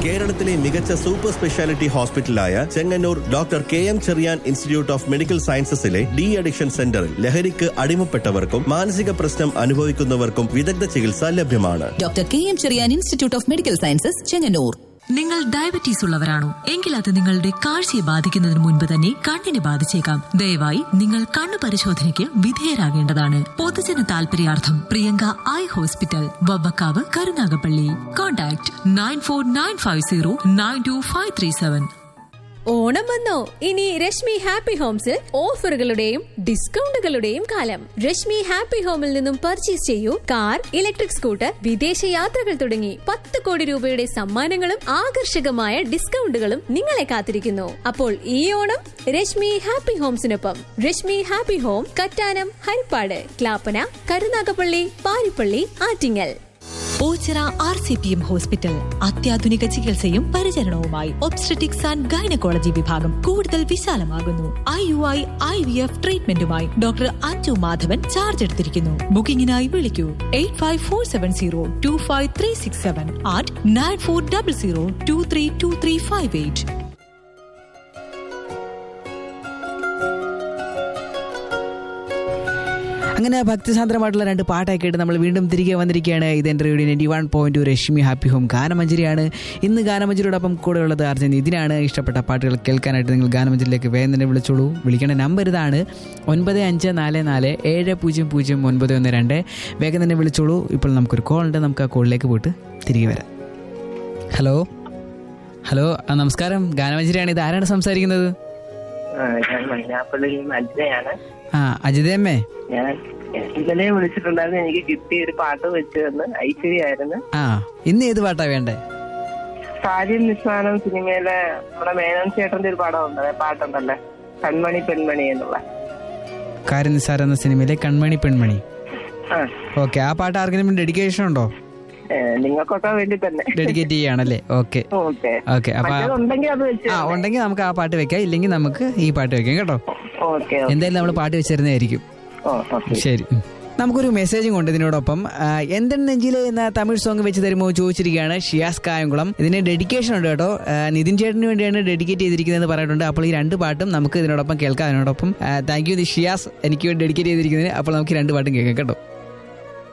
കേരളത്തിലെ മികച്ച super speciality ഹോസ്പിറ്റലായ Chengannur doctor K M Cherian institute of medical സയൻസസിലെ ഡി അഡിക്ഷൻ സെന്ററിൽ ലഹരിക്ക് അടിമപ്പെട്ടവർക്കും മാനസിക പ്രശ്നം അനുഭവിക്കുന്നവർക്കും വിദഗ്ധ ചികിത്സ ലഭ്യമാണ് doctor K M Cherian institute of medical sciences Chengannur നിങ്ങൾ ഡയബറ്റീസ് ഉള്ളവരാണോ എങ്കിൽ അത് നിങ്ങളുടെ കാഴ്ചയെ ബാധിക്കുന്നതിന് മുൻപ് തന്നെ കണ്ണിനെ ബാധിച്ചേക്കാം ദയവായി നിങ്ങൾ കണ്ണു പരിശോധനയ്ക്ക് വിധേയരാകേണ്ടതാണ് പൊതുജന താൽപര്യാർത്ഥം Priyanka eye hospital Vavvakkavu Karunagappally contact nine four nine five zero nine two five three seven Onam വന്നോ ഇനി രശ്മി ഹാപ്പി ഹോംസിൽ ഓഫറുകളുടെയും ഡിസ്കൗണ്ടുകളുടെയും കാലം രശ്മി ഹാപ്പി ഹോമിൽ നിന്നും പർച്ചേസ് ചെയ്യൂ കാർ ഇലക്ട്രിക് സ്കൂട്ടർ വിദേശ യാത്രകൾ തുടങ്ങി പത്ത് കോടി രൂപയുടെ സമ്മാനങ്ങളും ആകർഷകമായ ഡിസ്കൗണ്ടുകളും നിങ്ങളെ കാത്തിരിക്കുന്നു അപ്പോൾ ഈ ഓണം രശ്മി ഹാപ്പി ഹോംസിനൊപ്പം Rashmi happy home Kattanam Haripad Clappana Karunagappally Paripally Attingal Oachira R C P M hospital അത്യാധുനിക ചികിത്സയും പരിചരണവുമായി ഒബ്സ്ട്രറ്റിക്സ് ആൻഡ് ഗൈനക്കോളജി വിഭാഗം കൂടുതൽ വിശാലമാകുന്നു I U I I V F ട്രീറ്റ്മെന്റുമായി ഡോക്ടർ അഞ്ജു മാധവൻ ചാർജ് എടുത്തിരിക്കുന്നു ബുക്കിംഗിനായി വിളിക്കൂ eight five four seven zero two five three six seven at nine four double zero two three two three five eight അങ്ങനെ ഭക്തിസാന്ദ്രമായിട്ടുള്ള രണ്ട് പാട്ടൊക്കെ കേട്ട് നമ്മൾ വീണ്ടും തിരികെ വന്നിരിക്കുകയാണ് ഇത് എൻ്റെ radio ninety one point Rashmi happy home ഗാനമഞ്ജരിയാണ് ഇന്ന് ഗാനമഞ്ജരിയോടൊപ്പം കൂടെ ഉള്ളത് അർജൻ ഇതിനാണ് ഇഷ്ടപ്പെട്ട പാട്ടുകൾ കേൾക്കാനായിട്ട് നിങ്ങൾ ഗാനമഞ്ജരിയിലേക്ക് വേഗം തന്നെ വിളിച്ചോളൂ വിളിക്കേണ്ട നമ്പർ ഇതാണ് ഒൻപത് അഞ്ച് നാല് നാല് ഏഴ് പൂജ്യം പൂജ്യം ഒൻപത് ഒന്ന് രണ്ട് വേഗം തന്നെ വിളിച്ചോളൂ ഇപ്പോൾ നമുക്കൊരു കോൾ ഉണ്ട് നമുക്ക് ആ കോളിലേക്ക് പോയിട്ട് തിരികെ വരാം ഹലോ ഹലോ ആ, നമസ്കാരം ഗാനമഞ്ജരിയാണ് ഇത് ആരാണ് സംസാരിക്കുന്നത് ആ, ഞാൻ മൈനാപ്പള്ളിയിൽ നിന്ന് അജിതയാണ് ആ അജിതയമ്മേ ഞാൻ ഇന്നലെ വിളിച്ചിട്ടുണ്ടായിരുന്നു എനിക്ക് കിട്ടിയ ഒരു പാട്ട് വെച്ച് തന്ന് ഐശ്വര്യായിരുന്നു ആ ഇന്ന് ഏത് പാട്ടാ വേണ്ടേ കാര്യം നിസ്സാനം സിനിമയിലെ നമ്മുടെ മേനോൻ ചേട്ടന്റെ ഒരു പടമുണ്ട് പാട്ടുണ്ടല്ലേ കൺമണി പെൺമണി എന്നുള്ള കാര്യം നിസ്സാര എന്ന സിനിമയിലെ കൺമണി പെൺമണി ആ ഓക്കെ ആ പാട്ട് ആർക്കെങ്കിലും ഡെഡിക്കേഷൻ ഉണ്ടോ ഏ, നിങ്ങൾക്കൊക്കെ വേണ്ടി തന്നെ ഡെഡിക്കേറ്റ് ചെയ്യാണല്ലേ ഓക്കെ ഓക്കെ ഓക്കെ അപ്പൊ ആ- മറ്റേതുണ്ടെങ്കിൽ അത് വെച്ച് ആ ഉണ്ടെങ്കിൽ നമുക്ക് ആ പാട്ട് വെക്കാം ഇല്ലെങ്കിൽ നമുക്ക് ഈ പാട്ട് വെക്കാം കേട്ടോ ഓക്കെ എന്തായാലും നമ്മൾ പാട്ട് വെച്ചിരുന്നതായിരിക്കും ഓ ഓക്കെ ശരി ഉം. നമുക്കൊരു മെസ്സേജും കൊണ്ട് ഇതിനോടൊപ്പം ആ, എന്തെൻ നെഞ്ചിലെ എന്ന തമിഴ് സോങ് വെച്ച് തരുമോ ചോദിച്ചിരിക്കുകയാണ് ഷിയാസ് കായംകുളം ഇതിന് ഡെഡിക്കേഷൻ ഉണ്ട് കേട്ടോ ആ, നിതിൻ ചേട്ടന് വേണ്ടിയാണ് ഡെഡിക്കേറ്റ് ചെയ്തിരിക്കുന്നത് പറഞ്ഞിട്ടുണ്ട് അപ്പോൾ ഈ രണ്ട് പാട്ടും നമുക്ക് ഇതിനോടൊപ്പം കേൾക്കാം അതിനോടൊപ്പം താങ്ക് യു ഷിയാസ് എനിക്ക് വേണ്ടി ഡെഡിക്കേറ്റ് ചെയ്തിരിക്കുന്നതിന് അപ്പോൾ നമുക്ക് ഈ രണ്ട് പാട്ടും കേൾക്കാം കേട്ടോ